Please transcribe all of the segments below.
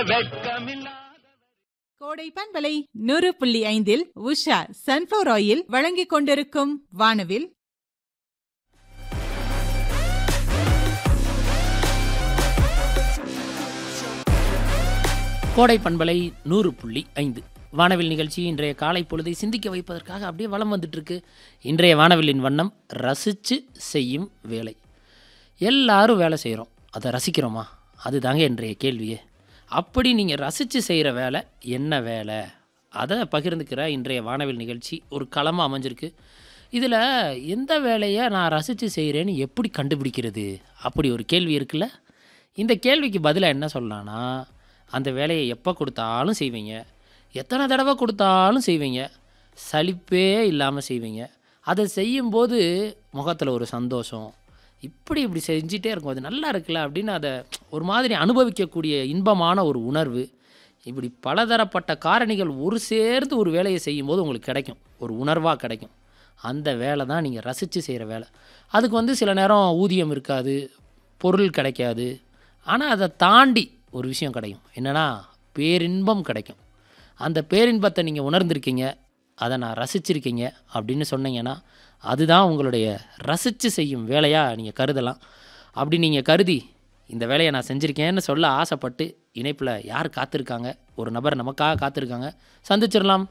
வெட்கமில்லா கோடை பண்பலை நூறு புள்ளி ஐந்தில் உஷா சன்ஃபிளவர் ஆயில் வழங்கிக் கொண்டிருக்கும் வானவில் கோடை பண்பலை நூறு புள்ளி ஐந்து வானவில் நிகழ்ச்சி இன்றைய காலை பொழுதை சிந்திக்க வைப்பதற்காக அப்படியே வலம் வந்துட்டு இருக்கு இன்றைய வானவில்லின் வண்ணம் ரசித்து செய்யும் வேலை எல்லாரும் வேலை செய்கிறோம் அதை ரசிக்கிறோமா அதுதாங்க இன்றைய கேள்வியே அப்படி நீங்கள் ரசித்து செய்கிற வேலை என்ன வேலை அதை பகிர்ந்துக்கிற இன்றைய வானவில் நிகழ்ச்சி ஒரு களமாக அமைஞ்சிருக்கு இதில் எந்த வேலையை நான் ரசித்து செய்கிறேன்னு எப்படி கண்டுபிடிக்கிறது அப்படி ஒரு கேள்வி இருக்குல்ல இந்த கேள்விக்கு பதிலாக என்ன சொல்லலாம்னா அந்த வேலையை எப்போ கொடுத்தாலும் செய்வீங்க எத்தனை தடவை கொடுத்தாலும் செய்வீங்க சலிப்பே இல்லாமல் செய்வீங்க அதை செய்யும்போது முகத்தில் ஒரு சந்தோஷம் இப்படி இப்படி செஞ்சிட்டே இருக்கும் அது நல்லா இருக்குல்ல அப்படின்னு அதை ஒரு மாதிரி அனுபவிக்கக்கூடிய இன்பமான ஒரு உணர்வு இப்படி பலதரப்பட்ட காரணிகள் ஒரு சேர்ந்து ஒரு வேலையை செய்யும்போது உங்களுக்கு கிடைக்கும் ஒரு உணர்வாக கிடைக்கும் அந்த வேலை தான் நீங்கள் ரசித்து செய்கிற வேலை அதுக்கு வந்து சில நேரம் ஊதியம் இருக்காது பொருள் கிடைக்காது ஆனால் அதை தாண்டி ஒரு விஷயம் கிடைக்கும் என்னென்னா பேரின்பம் கிடைக்கும் அந்த பேரின்பத்தை நீங்கள் உணர்ந்திருக்கீங்க அதை நான் ரசிச்சிருக்கீங்க அப்படின்னு சொன்னீங்கன்னா அதுதான் உங்களுடைய ரசித்து செய்யும் வேலையாக நீங்கள் கருதலாம் அப்படி நீங்கள் கருதி இந்த வேலையை நான் செஞ்சுருக்கேன்னு சொல்ல ஆசைப்பட்டு இணைப்பில் யார் காத்திருக்காங்க ஒரு நபர் நமக்காக காத்திருக்காங்க சந்திச்சிடலாம்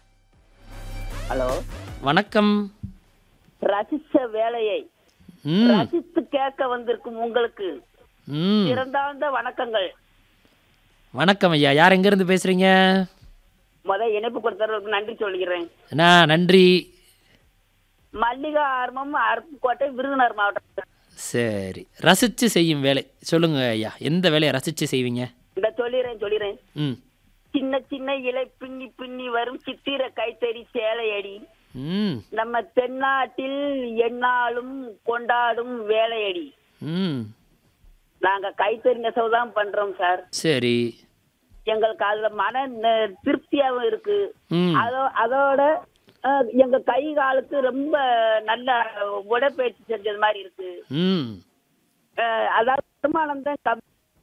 ஹலோ வணக்கம் ரசிச்ச வேலையை ம் ரசித்து கேட்க வந்திருக்கும் உங்களுக்கு ம் சிறந்தாழ்ந்த வணக்கங்கள் வணக்கம் ஐயா யார் எங்கேருந்து பேசுகிறீங்க முத இணைப்பு கொடுத்தவர்களுக்கு நன்றி சொல்கிறேன் அண்ணா நன்றி மல்லிகா ஆர்மம் அருப்புக்கோட்டை விருதுநகர் மாவட்டம் சரி ரசித்து செய்யும் வேலை சொல்லுங்க ஐயா எந்த வேலையை ரசித்து செய்வீங்க இந்த சொல்லிடுறேன் சொல்லிடுறேன் ம் சின்ன சின்ன இலை பின்னி பின்னி வரும் சித்திர கைத்தறி சேலையடி ம் நம்ம தென்னாட்டில் எந்நாளும் கொண்டாடும் வேலையடி ம் நாங்க கைத்தறி நெசவு தான் பண்றோம் சார் சரி எங்களுக்கு அதுல மன ந- திருப்தியாவும் இருக்கு ம் அதோ அதோட அஹ், எங்க கை காலுக்கு ரொம்ப நல்ல உடற்பயிற்சி செஞ்சது மாதிரி இருக்கு ம் அஹ், அதாவது வருமானம் தான் கம்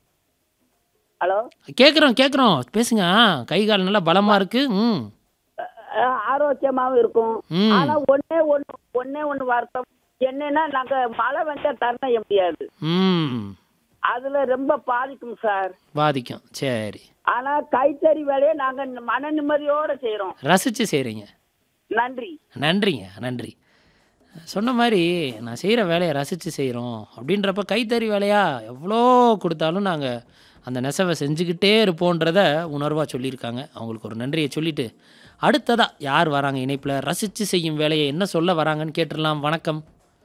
ஹலோ கேட்குறோம் கேட்குறோம் பேசுங்க ஆ, கை கால் நல்லா பலமாக இருக்கு ம் அஹ், ஆரோக்கியமாவும் இருக்கும் ம். ஆனா ஒண்ணே ஒண்ணு ஒண்ணே ஒண்ணு வருத்தம் என்னன்னா நாங்க மழை வந்தா தர முடியாது ம் அதுல ரொம்ப பாதிக்கும் சார் பாதிக்கும் சரி ஆனா கைத்தறி வேலையை நாங்க மன நிம்மதியோட செய்யறோம் ரசித்து செய்கிறீங்க நன்றி நன்றிங்க நன்றி சொன்ன மாதிரி நான் செய்கிற வேலையை ரசித்து செய்கிறோம் அப்படின்றப்ப கைத்தறி வேலையாக எவ்வளோ கொடுத்தாலும் நாங்கள் அந்த நெசவை செஞ்சுக்கிட்டே இருப்போன்றத உணர்வாக சொல்லியிருக்காங்க அவங்களுக்கு ஒரு நன்றியை சொல்லிட்டு அடுத்ததாக யார் வராங்க இணைப்பில் ரசித்து செய்யும் வேலையை என்ன சொல்ல வராங்கன்னு கேட்டுடலாம் வணக்கம்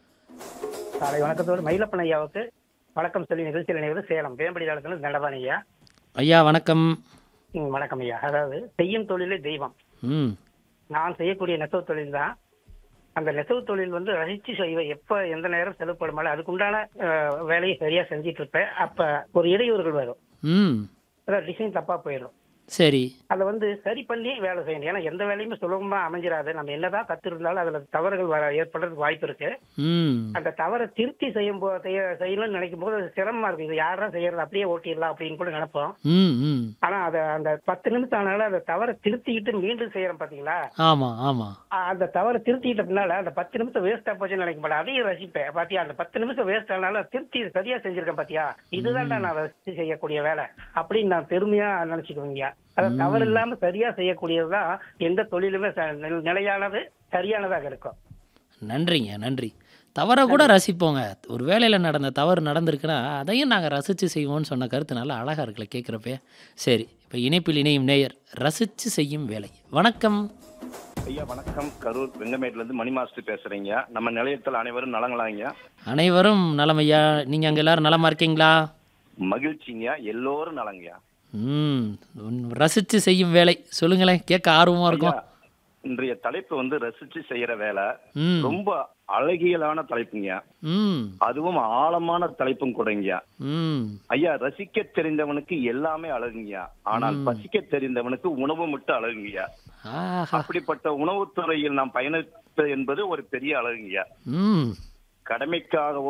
காலை வணக்கத்தோடு மயிலப்பன் ஐயாவுக்கு வணக்கம் சொல்லி நிகழ்ச்சியில் இணைவது சேலம் வேம்படி தளத்தில் தண்டபாணி ஐயா ஐயா வணக்கம் ம், வணக்கம் ஐயா அதாவது செய்யும் தொழிலே தெய்வம் ம் நான் செய்யக்கூடிய நெசவு தொழில் தான் அந்த நெசவு தொழில் வந்து ரசித்து செய்வேன் எப்போ எந்த நேரம் செலவுப்படுமாலும் அதுக்குண்டான அஹ், வேலையை சரியா செஞ்சிட்டு இருப்பேன் அப்ப ஒரு இடையூறுகள் வரும் ம் அதாவது டிசைன் தப்பா போயிடும் சரி அதை வந்து சரி பண்ணி வேலை செய்யணும் ஏன்னா எந்த வேலையுமே சுலபமா அமைஞ்சிடாது நம்ம என்னதான் கத்திருந்தாலும் அதுல தவறுகள் வர ஏற்படுறதுக்கு வாய்ப்பு இருக்கு ம் அந்த தவறை திருத்தி செய்யும் போது செய்ய செய்யணும்னு நினைக்கும் போது அது சிரமமா இருக்கு இது யாரா செய்யறது அப்படியே ஓட்டிடலாம் அப்படின்னு கூட நினைப்போம் ம் ம் ஆனா அத அந்த பத்து நிமிஷம் ஆனாலும் அந்த தவறை திருத்திக்கிட்டு மீண்டும் செய்யறோம் பாத்தீங்களா ஆமாம் ஆமாம் அ- அந்த தவறை திருத்திக்கிட்ட பின்னால அந்த பத்து நிமிஷம் வேஸ்டா போச்சுன்னு நினைக்க மாட்டேன் அதையும் ரசிப்பேன் பாத்தியா அந்த பத்து நிமிஷம் வேஸ்ட் ஆனாலும் அதை திருத்தி சரியா செஞ்சிருக்கேன் பாத்தியா இதுதான்டா நான் ரசிச்சு செய்யக்கூடிய வேலை அப்படின்னு நான் பெருமையா நினைச்சுக்குவீங்க அதாவது தவறு இல்லாம சரியா செய்யக்கூடியதுதான் எந்த தொழிலுமே ச- நில- நிலையானது சரியானதாக இருக்கும் நன்றிங்க நன்றி தவறை கூட ரசிப்போங்க ஒரு வேலையில் நடந்த தவறு நடந்திருக்குன்னா அதையும் நாங்கள் ரசித்து செய்வோம்னு சொன்ன கருத்து நல்லா அழகாக இருக்குல்ல கேட்குறப்ப சரி இப்போ இணைப்பில் இணையும் நேயர் ரசித்து செய்யும் வேலை வணக்கம் ஐயா வணக்கம் கரூர் வெங்கமேட்ல இருந்து மணி மாஸ்டர் பேசுறீங்க நம்ம நிலையத்தில் அனைவரும் நலங்களாங்க அனைவரும் நலமையா நீங்கள் அங்கே எல்லாரும் நலமா இருக்கீங்களா மகிழ்ச்சிங்க எல்லோரும் நலங்கய்யா ம் ரசித்து செய்யும் வேலை சொல்லுங்களேன் கேட்க ஆர்வமாக இருக்கும் ஐயா, இன்றைய தலைப்பு வந்து ரசிச்சு செய்யற வேலை ம் ரொம்ப அழகியலான தலைப்புங்க ம் அதுவும் ஆழமான தலைப்பும் கூடங்கய்யா ம் ஐயா ரசிக்க தெரிந்தவனுக்கு எல்லாமே அழகுங்கய்யா ஆனால் பசிக்க தெரிந்தவனுக்கு உணவு மட்டும் அழகுங்கய்யா ஆஹா அப்படிப்பட்ட உணவுத்துறையில் நாம் பயணிப்பது என்பது ஒரு பெரிய அழகுங்கய்யா ம் கடமைக்காகவோ